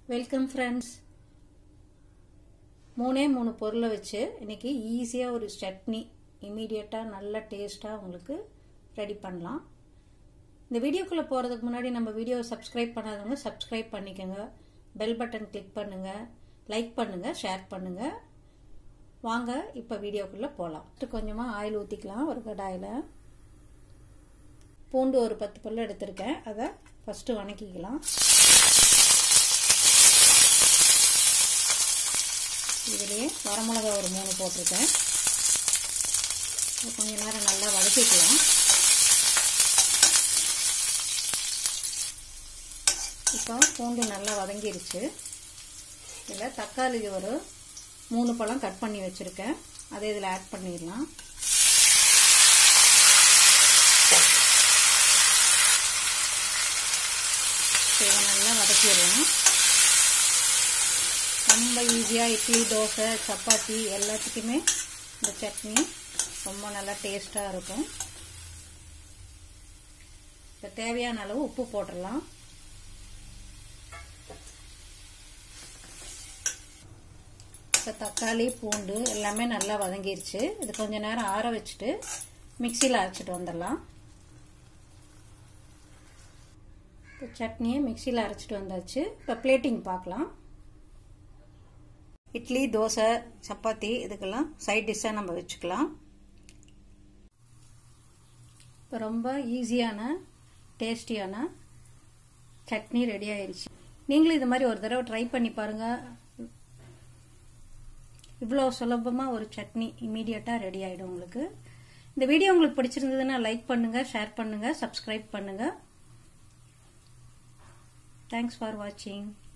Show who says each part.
Speaker 1: welcome friends மூணே மூணு பொருளை வச்சு இன்னைக்கு ஈஸியாக ஒரு சட்னி இமீடியட்டாக நல்ல டேஸ்ட்டாக உங்களுக்கு ரெடி பண்ணலாம் இந்த வீடியோக்குள்ளே போகிறதுக்கு முன்னாடி நம்ம வீடியோவை சப்ஸ்கிரைப் பண்ணாதவங்க சப்ஸ்கிரைப் பண்ணிக்கோங்க பெல் பட்டன் கிளிக் பண்ணுங்கள் லைக் பண்ணுங்கள் ஷேர் பண்ணுங்கள் வாங்க இப்போ வீடியோக்குள்ளே போகலாம் கொஞ்சமாக ஆயில் ஊற்றிக்கலாம் ஒரு கடாயில் பூண்டு ஒரு பத்து பல்லு எடுத்திருக்கேன் அதை ஃபஸ்ட்டு வணக்கிக்கலாம் இதுலேயே வரமிளகா ஒரு மூணு போட்டிருக்கேன் கொஞ்ச நேரம் நல்லா வதக்கிக்கலாம் இப்போ பூண்டு நல்லா வதங்கிருச்சு இதில் தக்காளி ஒரு மூணு பழம் கட் பண்ணி வச்சுருக்கேன் அதை இதில் ஆட் பண்ணிடலாம் இதை நல்லா வதக்கிடலாம் ரொம்ப ஈஸியாக இட்லி தோசை சப்பாத்தி எல்லாத்துக்குமே இந்த சட்னி ரொம்ப நல்லா டேஸ்ட்டாக இருக்கும் இப்போ தேவையான அளவு உப்பு போட்டுடலாம் இப்போ தக்காளி பூண்டு எல்லாமே நல்லா வதங்கிருச்சு இது கொஞ்ச நேரம் ஆற வச்சுட்டு மிக்சியில் அரைச்சிட்டு வந்துடலாம் இப்போ சட்னியை மிக்சியில் அரைச்சிட்டு வந்தாச்சு இப்போ பிளேட்டிங் பார்க்கலாம் இட்லி தோசை சப்பாத்தி இதுக்கெல்லாம் சைட் டிஷ்ஷாக நம்ம வச்சுக்கலாம் இப்போ ரொம்ப ஈஸியான டேஸ்டியான சட்னி ரெடி ஆயிடுச்சு நீங்களும் இது மாதிரி ஒரு தடவை ட்ரை பண்ணி பாருங்கள் இவ்வளோ சுலபமாக ஒரு சட்னி இமீடியட்டாக ரெடி ஆகிடும் உங்களுக்கு இந்த வீடியோ உங்களுக்கு பிடிச்சிருந்ததுன்னா லைக் பண்ணுங்கள் ஷேர் பண்ணுங்கள் சப்ஸ்கிரைப் பண்ணுங்கள் தேங்க்ஸ் ஃபார் வாட்சிங்